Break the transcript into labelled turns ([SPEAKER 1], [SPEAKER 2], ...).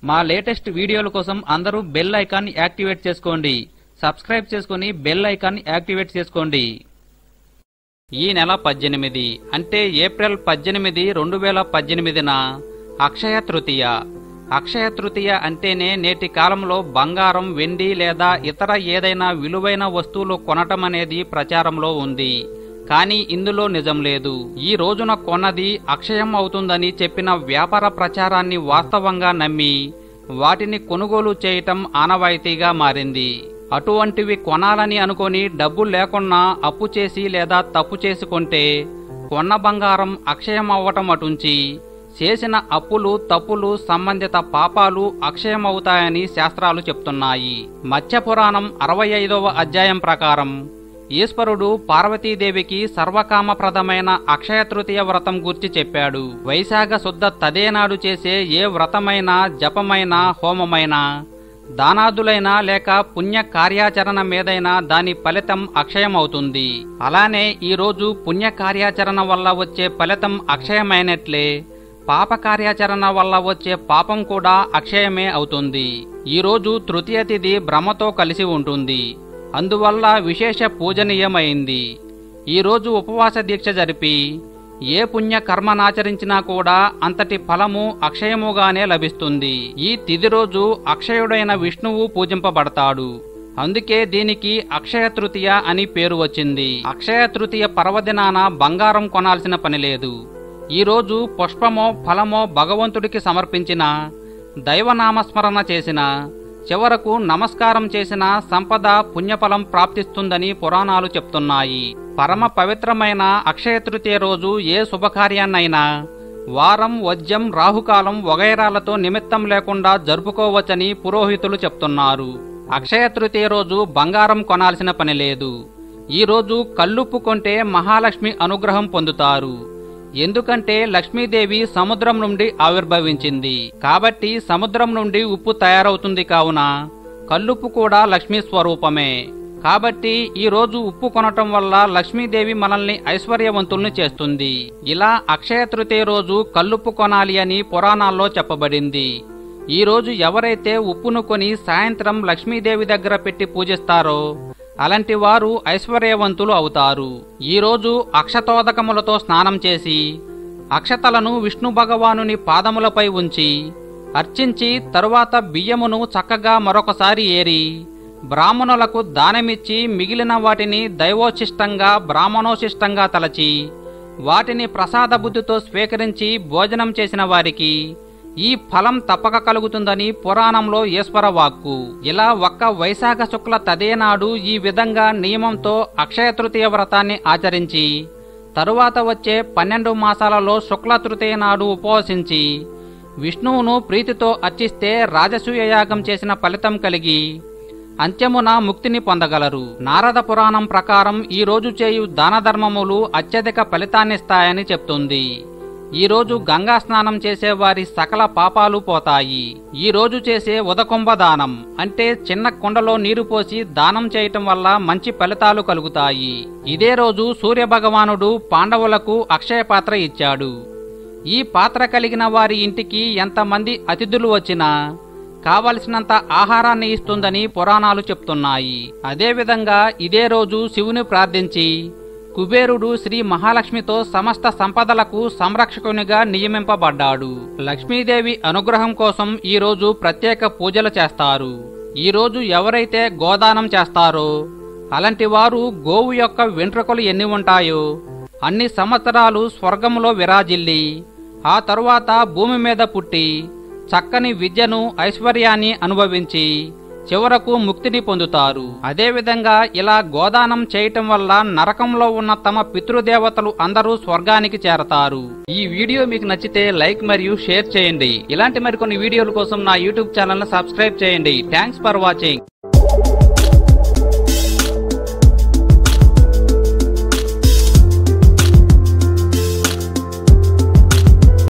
[SPEAKER 1] మా లేటెస్ట్ వీడియోల కోసం అందరూ బెల్ ఐకాన్ యాక్టివేట్ చేసుకోండి సబ్స్క్రైబ్ చేసుకుని బెల్ ఐకాన్ యాక్టివేట్ చేసుకోండి ఈ నెల పద్దెనిమిది అంటే ఏప్రిల్ పద్దెనిమిది రెండు వేల పద్దెనిమిదిన అక్షయ తృతీయ అక్షయ తృతీయ అంటేనే నేటి కాలంలో బంగారం వెండి లేదా ఇతర ఏదైనా విలువైన వస్తువులు కొనటం అనేది ప్రచారంలో ఉంది కానీ ఇందులో నిజం లేదు ఈ రోజున కొన్నది అక్షయం అవుతుందని చెప్పిన వ్యాపార ప్రచారాన్ని వాస్తవంగా నమ్మి వాటిని కొనుగోలు చేయటం ఆనవాయితీగా మారింది అటువంటివి కొనాలని అనుకొని డబ్బు లేకున్నా అప్పు చేసి లేదా తప్పు చేసి కొంటే కొన్న బంగారం అక్షయం అవ్వటం అటుంచి చేసిన అప్పులు తప్పులు సంబంధిత పాపాలు అక్షయమవుతాయని శాస్త్రాలు చెప్తున్నాయి మత్స్య పురాణం అరవై ఐదవ అధ్యాయం ప్రకారం ఈశ్వరుడు పార్వతీదేవికి సర్వకామప్రదమైన అక్షయ తృతీయ వ్రతం గురించి చెప్పాడు వైశాఖ శుద్ధ తదేనాడు చేసే ఏ వ్రతమైనా జపమైనా హోమమైనా దానాదులైనా లేక పుణ్య కార్యాచరణ మీదైనా దాని ఫలితం అక్షయమవుతుంది అలానే ఈ రోజు పుణ్య కార్యాచరణ వల్ల వచ్చే ఫలితం అక్షయమైనట్లే పాప కార్యాచరణ వల్ల వచ్చే పాపం కూడా అక్షయమే అవుతుంది ఈ రోజు తృతీయ తిథి బ్రహ్మతో కలిసి ఉంటుంది అందువల్ల విశేష పూజనీయమైంది ఈ రోజు ఉపవాస దీక్ష జరిపి ఏ పుణ్య కర్మనాచరించినా కూడా అంతటి ఫలము అక్షయముగానే లభిస్తుంది ఈ తిథి రోజు అక్షయుడైన విష్ణువు పూజింపబడతాడు అందుకే దీనికి అక్షయ తృతీయ అని పేరు వచ్చింది అక్షయ తృతీయ పర్వదినాన బంగారం కొనాల్సిన పని లేదు ఈ రోజు పుష్పమో ఫలమో భగవంతుడికి సమర్పించిన దైవనామస్మరణ చేసిన చివరకు నమస్కారం చేసిన సంపద పుణ్యఫలం ప్రాప్తిస్తుందని పురాణాలు చెప్తున్నాయి పరమ పవిత్రమైన అక్షయ తృతీయ రోజు ఏ శుభకార్యాన్నైనా వారం వజ్యం రాహుకాలం వగైరాలతో నిమిత్తం లేకుండా జరుపుకోవచ్చని పురోహితులు చెప్తున్నారు అక్షయ తృతీయ రోజు బంగారం కొనాల్సిన పని లేదు ఈ రోజు కల్లుప్పు కొంటే మహాలక్ష్మి అనుగ్రహం పొందుతారు ఎందుకంటే లక్ష్మీదేవి సముద్రం నుండి ఆవిర్భవించింది కాబట్టి సముద్రం నుండి ఉప్పు తయారవుతుంది కావున కల్లుప్పు కూడా లక్ష్మీ స్వరూపమే కాబట్టి ఈ రోజు ఉప్పు కొనటం వల్ల లక్ష్మీదేవి మనల్ని ఐశ్వర్యవంతుల్ని చేస్తుంది ఇలా అక్షయ తృతీయ రోజు కల్లుప్పు కొనాలి అని పురాణాల్లో చెప్పబడింది ఈ రోజు ఎవరైతే ఉప్పును కొని సాయంత్రం లక్ష్మీదేవి దగ్గర పెట్టి పూజిస్తారో అలాంటి వారు ఐశ్వర్యవంతులు అవుతారు ఈ రోజు అక్షతోదకములతో స్నానం చేసి అక్షతలను విష్ణు భగవానుని పాదములపై ఉంచి అర్చించి తరువాత బియ్యమును చక్కగా మరొకసారి ఏరి బ్రాహ్మణులకు దానమిచ్చి మిగిలిన వాటిని దైవోచిష్టంగా బ్రాహ్మణోచిష్టంగా తలచి వాటిని ప్రసాద బుద్ధితో స్వీకరించి భోజనం చేసిన వారికి ఈ ఫలం తప్పక కలుగుతుందని పురాణంలో ఈశ్వర వాక్కు ఇలా ఒక్క వైశాఖ శుక్ల తదేనాడు ఈ విధంగా నియమంతో అక్షయ తృతీయ వ్రతాన్ని ఆచరించి తరువాత వచ్చే పన్నెండు మాసాలలో శుక్ల తృతీయ నాడు ఉపవసించి విష్ణువును ప్రీతితో అర్చిస్తే రాజసూయ యాగం చేసిన ఫలితం కలిగి అంత్యమున ముక్తిని పొందగలరు నారద పురాణం ప్రకారం ఈ రోజు చేయు దాన ధర్మములు అత్యధిక ఫలితాన్నిస్తాయని చెప్తుంది ఈ రోజు గంగా స్నానం చేసే వారి సకల పాపాలు పోతాయి ఈ రోజు చేసే ఉదకుంభ దానం అంటే చిన్న కుండలో నీరు పోసి దానం చేయటం వల్ల మంచి ఫలితాలు కలుగుతాయి ఇదే రోజు సూర్య భగవానుడు పాండవులకు అక్షయ పాత్ర ఇచ్చాడు ఈ పాత్ర కలిగిన వారి ఇంటికి ఎంతమంది అతిథులు వచ్చినా కావలసినంత ఆహారాన్ని ఇస్తుందని పురాణాలు చెప్తున్నాయి అదేవిధంగా ఇదే రోజు శివుని ప్రార్థించి కుబేరుడు శ్రీ మహాలక్ష్మితో సమస్త సంపదలకు సంరక్షకునిగా నియమింపబడ్డాడు లక్ష్మీదేవి అనుగ్రహం కోసం ఈ రోజు ప్రత్యేక పూజలు చేస్తారు ఈ రోజు ఎవరైతే గోదానం చేస్తారో అలాంటి వారు గోవు యొక్క వెంట్రుకలు ఎన్ని ఉంటాయో అన్ని సంవత్సరాలు స్వర్గములో విరాజిల్లి ఆ తరువాత భూమి మీద పుట్టి చక్కని విద్యను ఐశ్వర్యాన్ని అనుభవించి చివరకు ముక్తిని పొందుతారు అదేవిధంగా ఇలా గోదానం చేయటం వల్ల నరకంలో ఉన్న తమ పితృదేవతలు అందరూ స్వర్గానికి చేరతారు ఈ వీడియో మీకు నచ్చితే లైక్ మరియు షేర్ చేయండి ఇలాంటి మరికొన్ని వీడియోల కోసం నా యూట్యూబ్ ఛానల్ సబ్స్క్రైబ్ చేయండి థ్యాంక్స్ ఫర్ వాచింగ్